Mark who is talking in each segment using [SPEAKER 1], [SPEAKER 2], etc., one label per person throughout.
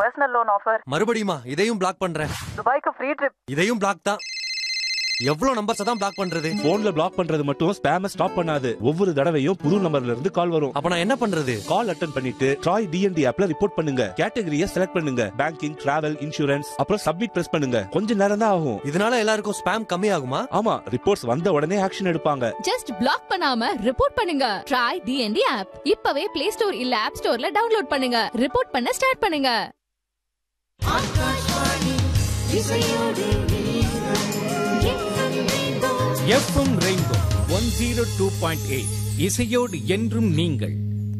[SPEAKER 1] Personal loan offer
[SPEAKER 2] மறுபடியுமா இதையும் black பண்றேன்
[SPEAKER 1] துபாய்க்கு ஃப்ரீ ட்ரிப்
[SPEAKER 2] இதையும் பிளாக் தான் எவ்வளவு நம்பர்ஸ் தான் பிளாக் பண்றது
[SPEAKER 3] போன்ல பிளாக் பண்றது மட்டும் ஸ்பேம ஸ்டாப் பண்ணாது ஒவ்வொரு தடவையும் புது நம்பர்ல இருந்து கால் வரும்
[SPEAKER 2] அப்ப நான் என்ன பண்றது
[SPEAKER 3] கால் அட்டன் பண்ணிட்டு ட்ராய் டிஎன்டி ஆப்ல ரிப்போர்ட் பண்ணுங்க கேட்டகரியை செலக்ட் பண்ணுங்க பேங்கிங் டிராவல் இன்சூரன்ஸ் அப்புறம் சப்மிட் பிரஸ் பண்ணுங்க கொஞ்ச நேரம் தான் ஆகும்
[SPEAKER 2] இதனால எல்லாருக்கும் ஸ்பேம் கம்மி ஆகுமா
[SPEAKER 3] ஆமா ரிப்போர்ட்ஸ் வந்த உடனே ஆக்ஷன் எடுப்பாங்க
[SPEAKER 4] ஜஸ்ட் பிளாக் பண்ணாம ரிப்போர்ட் பண்ணுங்க ட்ரை டிஎன்டி ஆப் இப்பவே பிளே ஸ்டோர் இல்ல ஆப் ஸ்டோர்ல டவுன்லோட் பண்ணுங்க ரிப்போர்ட் பண்ண ஸ்டார்ட் பண்ணுங்க
[SPEAKER 5] FM Rainbow one zero two point eight இசையோடு என்றும் நீங்கள்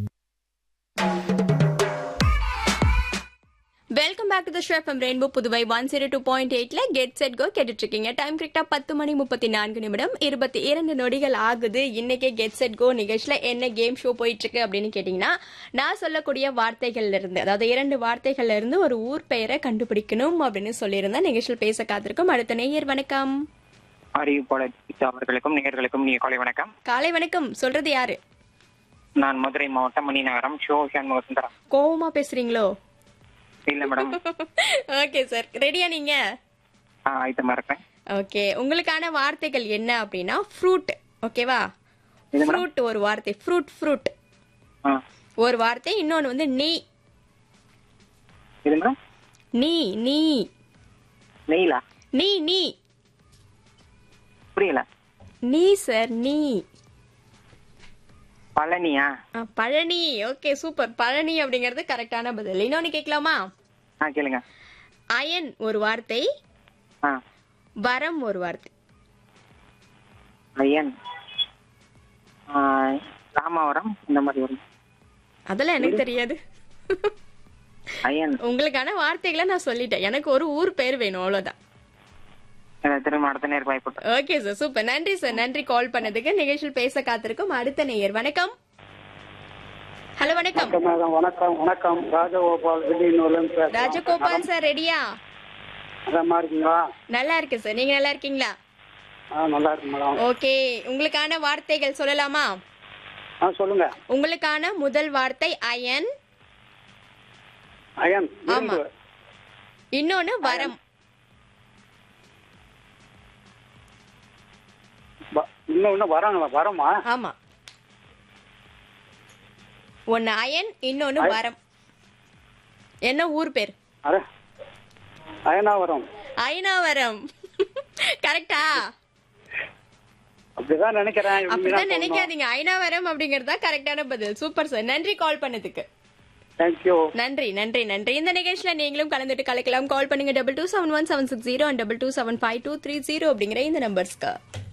[SPEAKER 6] welcome back to the show FM Rainbow Puduvai one zero two point எயிட்ல கெட் செட் கோ கேட்டுட்டு இருக்கீங்க டைம் கரெக்டா பத்து மணி முப்பத்தி நான்கு நிமிடம் இருபத்தி இரண்டு நொடிகள் ஆகுது இன்னைக்கே கெட் செட் கோ நிகழ்ச்சியில என்ன கேம் ஷோ போயிட்டு இருக்கு அப்படின்னு கேட்டீங்கன்னா நான் சொல்லக்கூடிய வார்த்தைகள்ல இருந்து அதாவது இரண்டு வார்த்தைகள்ல இருந்து ஒரு ஊர் பெயரை கண்டுபிடிக்கணும் அப்படின்னு சொல்லியிருந்தேன் நிகழ்ச்சியில் பேச காத்திருக்கும் அடுத்த நேயர் வணக்கம்
[SPEAKER 7] அறிவிப்பாளர் கீதா அவர்களுக்கும் நேயர்களுக்கும் நீ காலை வணக்கம்
[SPEAKER 6] காலை வணக்கம் சொல்றது யாரு
[SPEAKER 7] நான் மதுரை மாவட்டம் மணிநகரம் ஷோ சண்முக சுந்தரம்
[SPEAKER 6] கோவமா பேசுறீங்களோ
[SPEAKER 7] இல்ல மேடம்
[SPEAKER 6] ஓகே சார் ரெடியா நீங்க
[SPEAKER 7] ஆயத்தமா இருக்கேன்
[SPEAKER 6] ஓகே உங்களுக்கான வார்த்தைகள் என்ன அப்படின்னா ஃப்ரூட் ஓகேவா
[SPEAKER 7] இது மேடம்
[SPEAKER 6] ஃப்ரூட் ஒரு வார்த்தை ஃப்ரூட் ஃப்ரூட்
[SPEAKER 7] ஆ,
[SPEAKER 6] ஒரு வார்த்தை இன்னொன்னு வந்து நீ
[SPEAKER 7] இது மேடம்
[SPEAKER 6] நீ நீ
[SPEAKER 7] நெய்லா
[SPEAKER 6] நீ நீ
[SPEAKER 7] புரியல
[SPEAKER 6] நீ சார் நீ
[SPEAKER 7] பழனியா
[SPEAKER 6] ஆ, பழனி ஓகே சூப்பர் பழனி அப்படிங்கிறது கரெக்டான பதில் இன்னொன்னு கேட்கலாமா
[SPEAKER 7] ஆ கேளுங்க
[SPEAKER 6] அயன் ஒரு வார்த்தை
[SPEAKER 7] ஆ
[SPEAKER 6] வரம் ஒரு வார்த்தை
[SPEAKER 7] ஐயன் ஆ, ராமாவரம் இந்த மாதிரி வரும்
[SPEAKER 6] அதெல்லாம் எனக்கு தெரியாது
[SPEAKER 7] ஐயன்
[SPEAKER 6] உங்களுக்கான வார்த்தைகளை நான் சொல்லிட்டேன் எனக்கு ஒரு ஊர் பேர் வேணும் அவ்வளவுதான்
[SPEAKER 7] எனக்கு திரும்ப அடுத்த நேருக்கு வாய்ப்பு
[SPEAKER 6] ஓகே சார் சூப்பர் நன்றி சார் நன்றி கால் பண்ணதுக்கு நிகழ்ச்சியில் பேச காத்திருக்கும் அடுத்த நேயர் வணக்கம் ஹலோ வணக்கம்
[SPEAKER 8] மேடம் வணக்கம் வணக்கம் ராஜகோபால் திடீர்னு பேசுறேன்
[SPEAKER 6] ராஜகோபால் சார் ரெடியா
[SPEAKER 8] அதமா இருக்கீங்களா
[SPEAKER 6] நல்லா இருக்கு சார் நீங்க நல்லா இருக்கீங்களா
[SPEAKER 8] ஆ நல்லா இருக்கு மேடம்
[SPEAKER 6] ஓகே உங்களுக்கான வார்த்தைகள் சொல்லலாமா
[SPEAKER 8] ஆ சொல்லுங்க
[SPEAKER 6] உங்களுக்கான முதல் வார்த்தை அயன்
[SPEAKER 8] அயன்
[SPEAKER 6] ஆமா.
[SPEAKER 8] இரும்பு
[SPEAKER 6] இன்னொன்னு வரம்
[SPEAKER 8] வ- இன்னும் இன்னும் வராங்களா வரமா
[SPEAKER 6] ஆமா ஒன்னு அயன் இன்னொன்னு வரம் என்ன ஊர் பேர்
[SPEAKER 8] அட அயனாவரம்
[SPEAKER 6] அயனாவரம் கரெக்டா
[SPEAKER 8] அப்படிதான் நினைக்கிறேன்
[SPEAKER 6] அப்படிதான் நினைக்காதீங்க அயனாவரம் அப்படிங்கறது தான் கரெக்டான பதில் சூப்பர் சார் நன்றி கால் பண்ணதுக்கு
[SPEAKER 8] தேங்க்யூ
[SPEAKER 6] நன்றி நன்றி நன்றி இந்த நிகழ்ச்சியில நீங்களும் கலந்துட்டு கலக்கலாம் கால் பண்ணுங்க double two seven one seven six zero double two seven five two three zero அப்படிங்கிற இந்த நம்பர்ஸ்க்கு